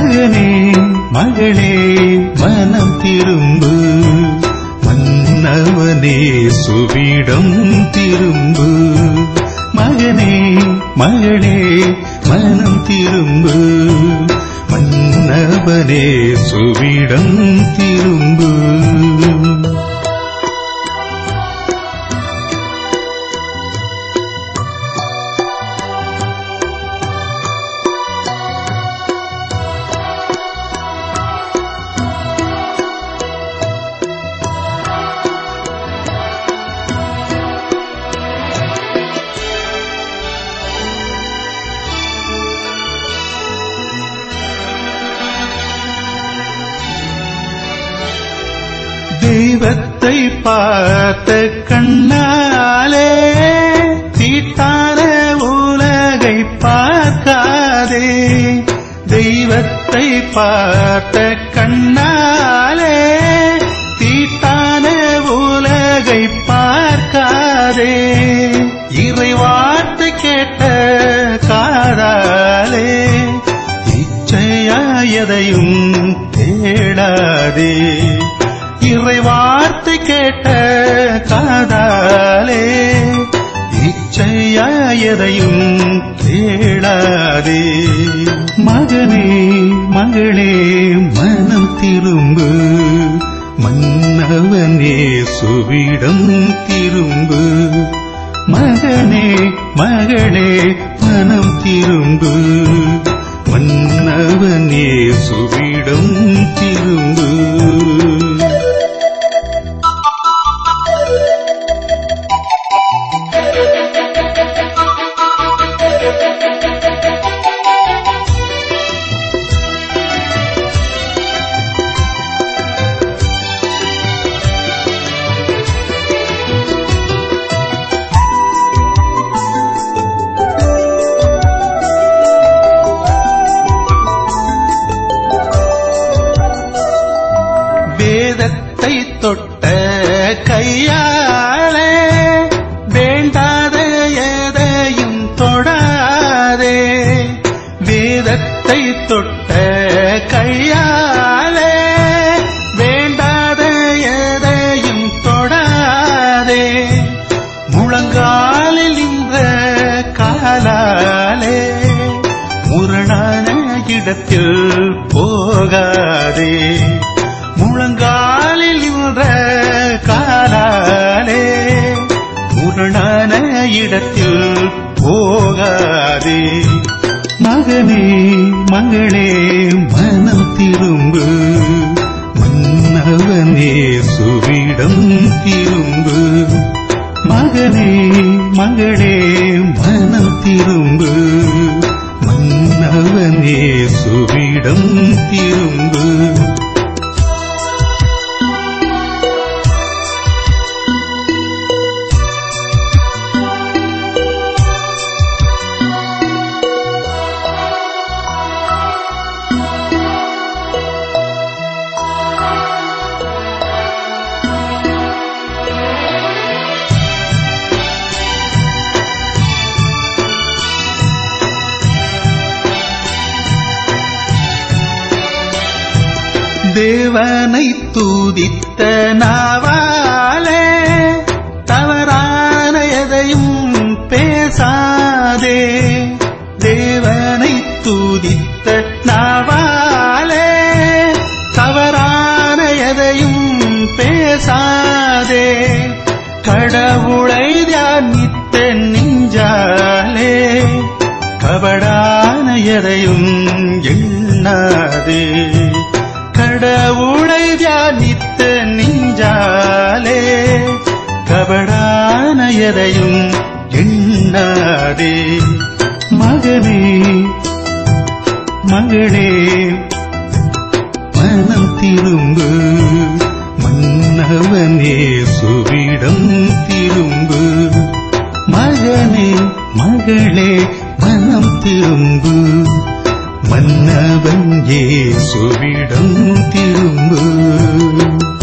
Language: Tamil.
மகனே மகளே மனம் திரும்பு மன்னவனே சுவிடம் திரும்பு மகனே மகளே மனம் திரும்பு மன்னவனே சுவிடம் திரும்பு தெய்வத்தை பார்த்த கண்ணாலே தீட்டான உலகை பார்க்காதே தெய்வத்தை பார்த்த கண்ணாலே தீட்டான உலகை பார்க்காதே இறை வார்த்தை கேட்ட காதாலே இச்சையா எதையும் தேடாதே இறை வார்த்தை கேட்ட காதாலே இச்சையா எதையும் தேடாதே மகனே மகளே மனம் திரும்பு மன்னவனே சுவிடம் திரும்பு மகனே மகளே மனம் திரும்பு மன்னவனே சுவிடம் திரும்பு வேதத்தை தொட்ட கையாலே வேண்டாத எதையும் தொடாதே வேதத்தை தொட்ட கையாலே வேண்டாத எதையும் தொடாதே முழங்காலில் நின்ற காலாலே முரணான இடத்தில் போகாதே முழங்காலில் நின்ற காலாலே முரணான இடத்தில் போகாதே மகனே மகளே மனம் திரும்பு மன்னவனே சுவிடம் திரும்பு மகனே மகளே மனம் திரும்பு மன்னவனே சுவிடம் திரும்பு தேவனை தூதித்த நாவாலே தவறான எதையும் பேசாதே தேவனை தூதித்த நாவாலே தவறான எதையும் பேசாதே கடவுளை தியானித்த நெஞ்சாலே கபடான எதையும் எண்ணாதே கடவுளை தியானித்த நெஞ்சாலே கபடான எதையும் எண்ணாதே மகனே மகளே மனம் திரும்பு மன்னவனே சுவிடம் திரும்பு மகனே மகளே மனம் திரும்பு மன்னவன் ஏசுவிடம் திரும்பு